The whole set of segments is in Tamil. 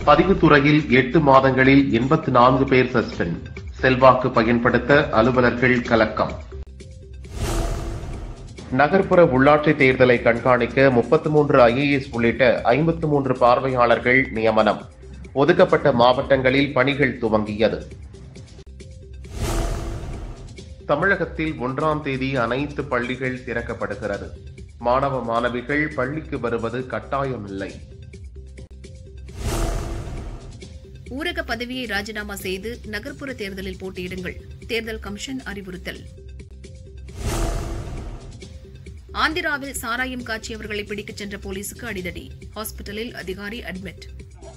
பதிவுத்துறையில் எட்டு மாதங்களில் எண்பத்தி நான்கு பேர் சஸ்பெண்ட் செல்வாக்கு பயன்படுத்த அலுவலர்கள் கலக்கம் நகர்ப்புற உள்ளாட்சி தேர்தலை கண்காணிக்க முப்பத்தி மூன்று ஐஏஎஸ் உள்ளிட்ட ஐம்பத்து மூன்று பார்வையாளர்கள் நியமனம் ஒதுக்கப்பட்ட மாவட்டங்களில் பணிகள் துவங்கியது தமிழகத்தில் ஒன்றாம் தேதி அனைத்து பள்ளிகள் திறக்கப்படுகிறது மாணவ மாணவிகள் பள்ளிக்கு வருவது கட்டாயமில்லை ஊரக பதவியை ராஜினாமா செய்து நகர்ப்புற தேர்தலில் போட்டியிடுங்கள் தேர்தல் கமிஷன் அறிவுறுத்தல் ஆந்திராவில் சாராயம் காய்ச்சியவர்களை பிடிக்கச் சென்ற போலீசுக்கு அடிதடி ஹாஸ்பிட்டலில் அதிகாரி அட்மிட்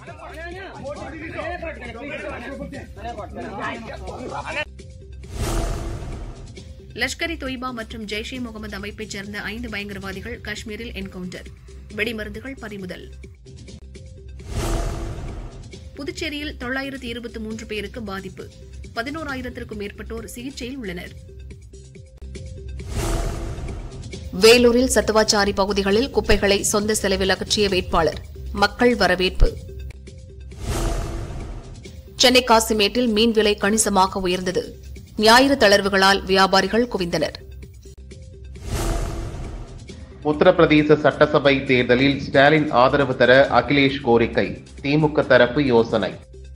லஷ்கர் இ தொய்பா மற்றும் ஜெய்ஷ் இ முகமது அமைப்பைச் சேர்ந்த ஐந்து பயங்கரவாதிகள் காஷ்மீரில் என்கவுண்டர் வெடிமருந்துகள் பறிமுதல் புதுச்சேரியில் தொள்ளாயிரத்து இருபத்தி மூன்று பேருக்கு பாதிப்பு பதினோராயிரத்திற்கும் மேற்பட்டோர் சிகிச்சையில் உள்ளனர் வேலூரில் சத்துவாச்சாரி பகுதிகளில் குப்பைகளை சொந்த செலவில் அகற்றிய வேட்பாளர் மக்கள் வரவேற்பு சென்னை காசிமேட்டில் மீன் விலை கணிசமாக உயர்ந்தது ஞாயிறு தளர்வுகளால் வியாபாரிகள் குவிந்தனர் உத்தரப்பிரதேச சட்டசபை தேர்தலில் ஸ்டாலின் ஆதரவு தர அகிலேஷ் கோரிக்கை திமுக தரப்பு யோசனை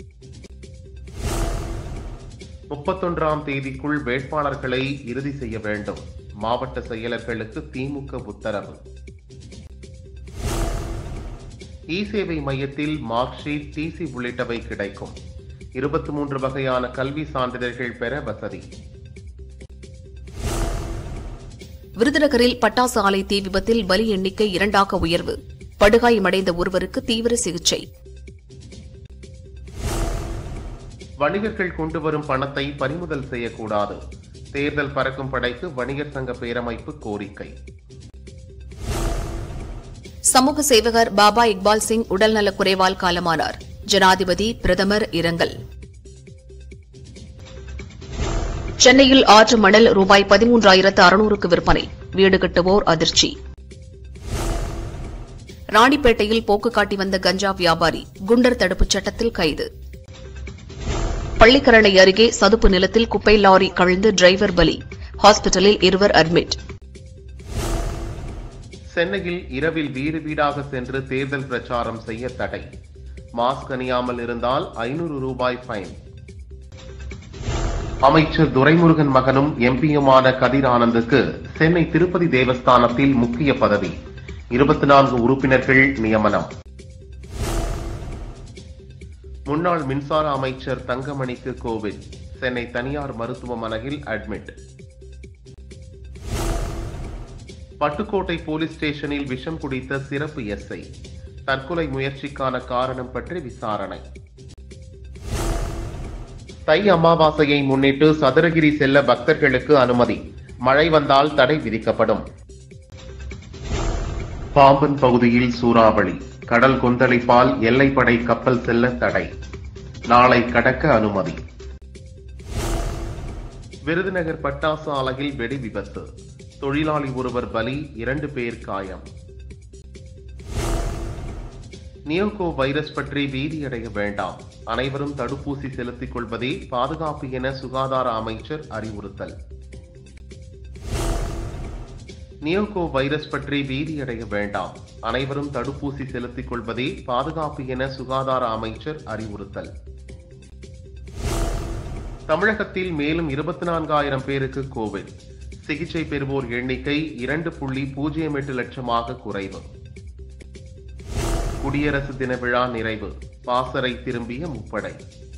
முப்பத்தொன்றாம் தேதிக்குள் வேட்பாளர்களை இறுதி செய்ய வேண்டும் மாவட்ட செயலர்களுக்கு திமுக உத்தரவு இ சேவை மையத்தில் மார்க் ஷீட் டிசி உள்ளிட்டவை கிடைக்கும் இருபத்தி மூன்று வகையான கல்வி சான்றிதழ்கள் பெற வசதி விருதுநகரில் பட்டாசு ஆலை தீ விபத்தில் பலி எண்ணிக்கை இரண்டாக உயர்வு படுகாயமடைந்த ஒருவருக்கு தீவிர சிகிச்சை வணிகர்கள் கொண்டு வரும் பணத்தை பறிமுதல் செய்யக்கூடாது தேர்தல் பறக்கும் படைக்கு வணிகர் சங்க பேரமைப்பு கோரிக்கை சமூக சேவகர் பாபா இக்பால் சிங் உடல்நலக் குறைவால் காலமானார் ஜனாதிபதி பிரதமர் இரங்கல் சென்னையில் ஆற்று மணல் ரூபாய் பதிமூன்றாயிரத்து அறுநூறுக்கு விற்பனை வீடு கட்டுவோர் அதிர்ச்சி ராணிப்பேட்டையில் போக்கு காட்டி வந்த கஞ்சா வியாபாரி குண்டர் தடுப்புச் சட்டத்தில் கைது பள்ளிக்கரணை அருகே சதுப்பு நிலத்தில் குப்பை லாரி கவிழ்ந்து டிரைவர் பலி ஹாஸ்பிட்டலில் இருவர் அட்மிட் சென்னையில் இரவில் வீடு வீடாக சென்று தேர்தல் பிரச்சாரம் செய்ய தடை மாஸ்க் அணியாமல் இருந்தால் ஐநூறு ரூபாய் ஃபைன் அமைச்சர் துரைமுருகன் மகனும் எம்பியுமான கதிர் ஆனந்துக்கு சென்னை திருப்பதி தேவஸ்தானத்தில் முக்கிய பதவி இருபத்தி நான்கு உறுப்பினர்கள் நியமனம் முன்னாள் மின்சார அமைச்சர் தங்கமணிக்கு கோவிட் சென்னை தனியார் மருத்துவமனையில் அட்மிட் பட்டுக்கோட்டை போலீஸ் ஸ்டேஷனில் விஷம் குடித்த சிறப்பு எஸ்ஐ தற்கொலை முயற்சிக்கான காரணம் பற்றி விசாரணை தை அமாவாசையை முன்னிட்டு சதுரகிரி செல்ல பக்தர்களுக்கு அனுமதி மழை வந்தால் தடை விதிக்கப்படும் பாம்பன் பகுதியில் சூறாவளி கடல் கொந்தளிப்பால் எல்லைப்படை கப்பல் செல்ல தடை நாளை கடக்க அனுமதி விருதுநகர் பட்டாசு ஆலையில் வெடி விபத்து தொழிலாளி ஒருவர் பலி இரண்டு பேர் காயம் நியோகோ வைரஸ் பற்றி பீதியடைய வேண்டாம் அனைவரும் தடுப்பூசி செலுத்திக் கொள்வதே பாதுகாப்பு என சுகாதார அமைச்சர் அறிவுறுத்தல் நியோகோ வைரஸ் பற்றி பீதியடைய வேண்டாம் அனைவரும் தடுப்பூசி செலுத்திக் கொள்வதே பாதுகாப்பு என சுகாதார அமைச்சர் அறிவுறுத்தல் தமிழகத்தில் மேலும் இருபத்தி நான்காயிரம் பேருக்கு கோவிட் சிகிச்சை பெறுவோர் எண்ணிக்கை இரண்டு புள்ளி பூஜ்ஜியம் எட்டு லட்சமாக குறைவு குடியரசு தின விழா நிறைவு பாசறை திரும்பிய முப்படை